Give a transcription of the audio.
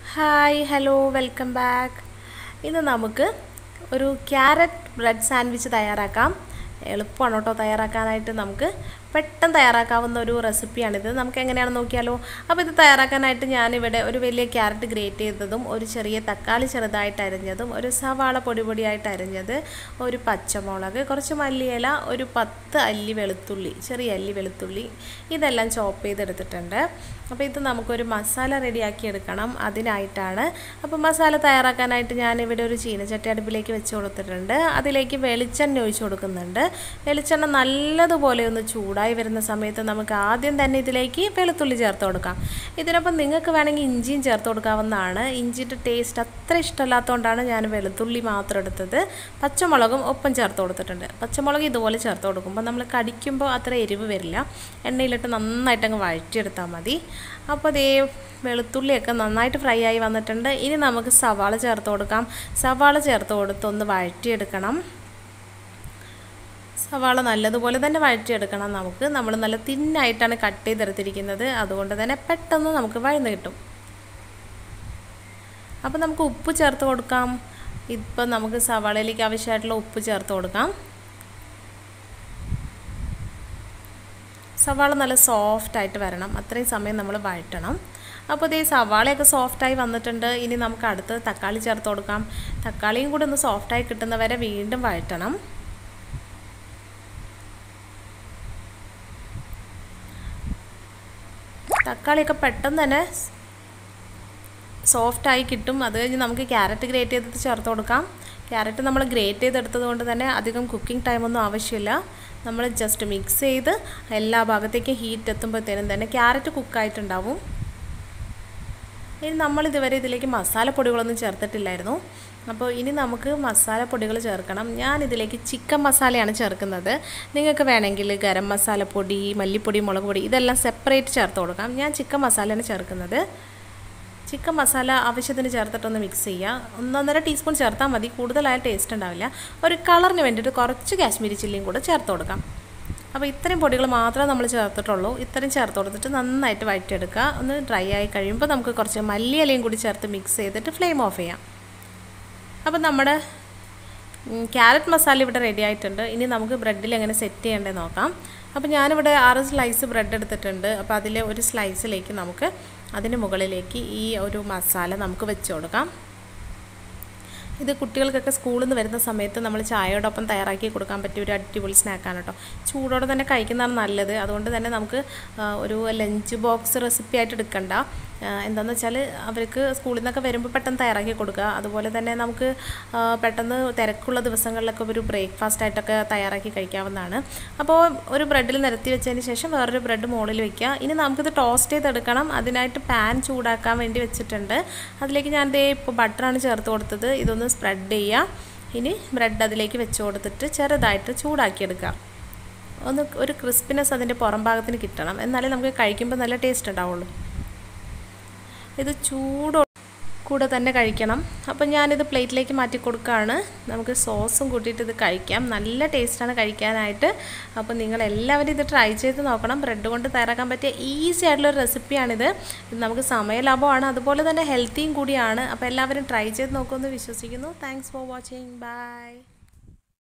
hi hello welcome back ഇന്ന് നമുക്ക് ഒരു ക്യാരറ്റ് ബ്രെഡ് സാൻഡ്വിച്ച് തയ്യാറാക്കാം എളുപ്പമാണ് കേട്ടോ തയ്യാറാക്കാനായിട്ട് നമുക്ക് പെട്ടെന്ന് തയ്യാറാക്കാവുന്ന ഒരു റെസിപ്പിയാണിത് നമുക്ക് എങ്ങനെയാണെന്ന് നോക്കിയാലോ അപ്പോൾ ഇത് തയ്യാറാക്കാനായിട്ട് ഞാനിവിടെ ഒരു വലിയ ക്യാരറ്റ് ഗ്രേറ്റ് ചെയ്തതും ഒരു ചെറിയ തക്കാളി ചെറുതായിട്ട് അരിഞ്ഞതും ഒരു സവാള പൊടി പൊടിയായിട്ട് അരിഞ്ഞത് ഒരു പച്ചമുളക് കുറച്ച് മല്ലിയില ഒരു പത്ത് അല്ലി വെളുത്തുള്ളി ചെറിയ അല്ലി വെളുത്തുള്ളി ഇതെല്ലാം ചോപ്പ് ചെയ്തെടുത്തിട്ടുണ്ട് അപ്പോൾ ഇത് നമുക്കൊരു മസാല റെഡിയാക്കി എടുക്കണം അതിനായിട്ടാണ് അപ്പോൾ മസാല തയ്യാറാക്കാനായിട്ട് ഞാനിവിടെ ഒരു ചീനച്ചട്ടി അടുപ്പിലേക്ക് വെച്ച് കൊടുത്തിട്ടുണ്ട് അതിലേക്ക് വെളിച്ചെണ്ണ ഒഴിച്ച് കൊടുക്കുന്നുണ്ട് വെളിച്ചെണ്ണ നല്ലതുപോലെ ഒന്ന് ചൂടായി വരുന്ന സമയത്ത് നമുക്ക് ആദ്യം തന്നെ ഇതിലേക്ക് വെളുത്തുള്ളി ചേർത്ത് കൊടുക്കാം ഇതിനൊപ്പം നിങ്ങൾക്ക് വേണമെങ്കിൽ ഇഞ്ചിയും ചേർത്ത് കൊടുക്കാവുന്നതാണ് ഇഞ്ചിയുടെ ടേസ്റ്റ് അത്ര ഇഷ്ടമല്ലാത്തതുകൊണ്ടാണ് ഞാൻ വെളുത്തുള്ളി മാത്രം എടുത്തത് പച്ചമുളകും ഒപ്പം ചേർത്ത് കൊടുത്തിട്ടുണ്ട് പച്ചമുളക് ഇതുപോലെ ചേർത്ത് കൊടുക്കുമ്പോൾ നമ്മൾ കടിക്കുമ്പോൾ അത്ര എരിവ് വരില്ല എണ്ണയിലിട്ട് നന്നായിട്ട് അങ്ങ് വഴറ്റിയെടുത്താൽ മതി അപ്പോൾ അതേ വെളുത്തുള്ളിയൊക്കെ നന്നായിട്ട് ഫ്രൈ ആയി വന്നിട്ടുണ്ട് ഇനി നമുക്ക് സവാള ചേർത്ത് കൊടുക്കാം സവാള ചേർത്ത് കൊടുത്ത് ഒന്ന് വഴറ്റിയെടുക്കണം സവാള നല്ലതുപോലെ തന്നെ വഴറ്റിയെടുക്കണം നമുക്ക് നമ്മൾ നല്ല തിന്നായിട്ടാണ് കട്ട് ചെയ്തെടുത്തിരിക്കുന്നത് അതുകൊണ്ട് തന്നെ പെട്ടെന്ന് നമുക്ക് വഴന്ന് കിട്ടും അപ്പോൾ നമുക്ക് ഉപ്പ് ചേർത്ത് കൊടുക്കാം ഇപ്പം നമുക്ക് സവാളയിലേക്ക് ആവശ്യമായിട്ടുള്ള ഉപ്പ് ചേർത്ത് കൊടുക്കാം സവാള നല്ല സോഫ്റ്റായിട്ട് വരണം അത്രയും സമയം നമ്മൾ വഴറ്റണം അപ്പോൾ ഇതേ സവാളയൊക്കെ സോഫ്റ്റായി വന്നിട്ടുണ്ട് ഇനി നമുക്ക് അടുത്ത് തക്കാളി ചേർത്ത് കൊടുക്കാം തക്കാളിയും കൂടി ഒന്ന് സോഫ്റ്റായി കിട്ടുന്നവരെ വീണ്ടും വഴറ്റണം തക്കാളിയൊക്കെ പെട്ടെന്ന് തന്നെ സോഫ്റ്റായി കിട്ടും അത് കഴിഞ്ഞ് നമുക്ക് ക്യാരറ്റ് ഗ്രേറ്റ് ചെയ്തിട്ട് ചേർത്ത് കൊടുക്കാം ക്യാരറ്റ് നമ്മൾ ഗ്രേറ്റ് ചെയ്തെടുത്തത് കൊണ്ട് തന്നെ അധികം കുക്കിംഗ് ടൈമൊന്നും ആവശ്യമില്ല നമ്മൾ ജസ്റ്റ് മിക്സ് ചെയ്ത് എല്ലാ ഭാഗത്തേക്കും ഹീറ്റ് എത്തുമ്പോഴത്തേനും തന്നെ ക്യാരറ്റ് കുക്കായിട്ടുണ്ടാവും ഇനി നമ്മൾ ഇതുവരെ ഇതിലേക്ക് മസാലപ്പൊടികളൊന്നും ചേർത്തിട്ടില്ലായിരുന്നു അപ്പോൾ ഇനി നമുക്ക് മസാലപ്പൊടികൾ ചേർക്കണം ഞാൻ ഇതിലേക്ക് ചിക്കൻ മസാലയാണ് ചേർക്കുന്നത് നിങ്ങൾക്ക് വേണമെങ്കിൽ ഗരം മസാലപ്പൊടി മല്ലിപ്പൊടി മുളക് പൊടി ഇതെല്ലാം സെപ്പറേറ്റ് ചേർത്ത് കൊടുക്കാം ഞാൻ ചിക്കൻ മസാലയാണ് ചേർക്കുന്നത് ചിക്കൻ മസാല ആവശ്യത്തിന് ചേർത്തിട്ടൊന്ന് മിക്സ് ചെയ്യുക ഒന്നൊന്നര ടീസ്പൂൺ ചേർത്താൽ മതി കൂടുതലായ ടേസ്റ്റ് ഉണ്ടാവില്ല ഒരു കളറിന് വേണ്ടിയിട്ട് കുറച്ച് കാശ്മീരി ചില്ലിയും കൂടെ ചേർത്ത് കൊടുക്കാം അപ്പോൾ ഇത്രയും പൊടികൾ മാത്രമേ നമ്മൾ ചേർത്തിട്ടുള്ളൂ ഇത്രയും ചേർത്ത് കൊടുത്തിട്ട് നന്നായിട്ട് വഴറ്റിയെടുക്കുക ഒന്ന് ഡ്രൈ ആയി കഴിയുമ്പോൾ നമുക്ക് കുറച്ച് മല്ലിയിലയും കൂടി ചേർത്ത് മിക്സ് ചെയ്തിട്ട് ഫ്ലെയിം ഓഫ് ചെയ്യാം അപ്പോൾ നമ്മുടെ ക്യാരറ്റ് മസാല ഇവിടെ റെഡി ആയിട്ടുണ്ട് ഇനി നമുക്ക് ബ്രെഡിൽ എങ്ങനെ സെറ്റ് ചെയ്യേണ്ടത് നോക്കാം അപ്പോൾ ഞാനിവിടെ ആറ് സ്ലൈസ് ബ്രെഡ് എടുത്തിട്ടുണ്ട് അപ്പോൾ അതിൽ ഒരു സ്ലൈസിലേക്ക് നമുക്ക് അതിന് മുകളിലേക്ക് ഈ ഒരു മസാല നമുക്ക് വെച്ച് കൊടുക്കാം ഇത് കുട്ടികൾക്കൊക്കെ സ്കൂളിൽ നിന്ന് വരുന്ന സമയത്ത് നമ്മൾ ചായയോടൊപ്പം തയ്യാറാക്കി കൊടുക്കാൻ പറ്റിയ ഒരു അടിപൊളി സ്നാക്കാണ് കേട്ടോ ചൂടോടെ തന്നെ കഴിക്കുന്നതാണ് നല്ലത് അതുകൊണ്ട് തന്നെ നമുക്ക് ഒരു ലഞ്ച് ബോക്സ് റെസിപ്പി ആയിട്ട് എടുക്കണ്ട എന്താണെന്ന് വെച്ചാൽ അവർക്ക് സ്കൂളിൽ നിന്നൊക്കെ വരുമ്പോൾ പെട്ടെന്ന് തയ്യാറാക്കി കൊടുക്കുക അതുപോലെ തന്നെ നമുക്ക് പെട്ടെന്ന് തിരക്കുള്ള ദിവസങ്ങളിലൊക്കെ ഒരു ബ്രേക്ക്ഫാസ്റ്റ് ആയിട്ടൊക്കെ തയ്യാറാക്കി കഴിക്കാവുന്നതാണ് അപ്പോൾ ഒരു ബ്രെഡിൽ നിരത്തി വെച്ചതിന് ശേഷം വേറൊരു ബ്രെഡ് മുകളിൽ വെക്കുക ഇനി നമുക്കിത് ടോസ്റ്റ് ചെയ്തെടുക്കണം അതിനായിട്ട് പാൻ ചൂടാക്കാൻ വേണ്ടി വെച്ചിട്ടുണ്ട് അതിലേക്ക് ഞാൻ ദേ ഇപ്പോൾ ബട്ടറാണ് ചേർത്ത് കൊടുത്തത് ഇതൊന്ന് സ്പ്രെഡ് ചെയ്യുക ഇനി ബ്രെഡ് അതിലേക്ക് വെച്ച് കൊടുത്തിട്ട് ചെറുതായിട്ട് ചൂടാക്കിയെടുക്കുക ഒന്ന് ഒരു ക്രിസ്പിനെസ് അതിൻ്റെ പുറം ഭാഗത്തിന് കിട്ടണം എന്നാലേ നമുക്ക് കഴിക്കുമ്പോൾ നല്ല ടേസ്റ്റ് ഉണ്ടാവുള്ളൂ ഇത് ചൂടോ കൂടെ തന്നെ കഴിക്കണം അപ്പം ഞാനിത് പ്ലേറ്റിലേക്ക് മാറ്റി കൊടുക്കുകയാണ് നമുക്ക് സോസും കൂട്ടിയിട്ട് ഇത് കഴിക്കാം നല്ല ടേസ്റ്റാണ് കഴിക്കാനായിട്ട് അപ്പോൾ നിങ്ങൾ എല്ലാവരും ഇത് ട്രൈ ചെയ്ത് നോക്കണം ബ്രെഡ് കൊണ്ട് തയ്യാറാക്കാൻ പറ്റിയ ഈസി ആയിട്ടുള്ള ഒരു റെസിപ്പിയാണിത് ഇത് നമുക്ക് സമയലാഭമാണ് അതുപോലെ തന്നെ ഹെൽത്തിയും കൂടിയാണ് അപ്പോൾ എല്ലാവരും ട്രൈ ചെയ്ത് നോക്കുമെന്ന് വിശ്വസിക്കുന്നു താങ്ക്സ് ഫോർ വാച്ചിങ് ബൈ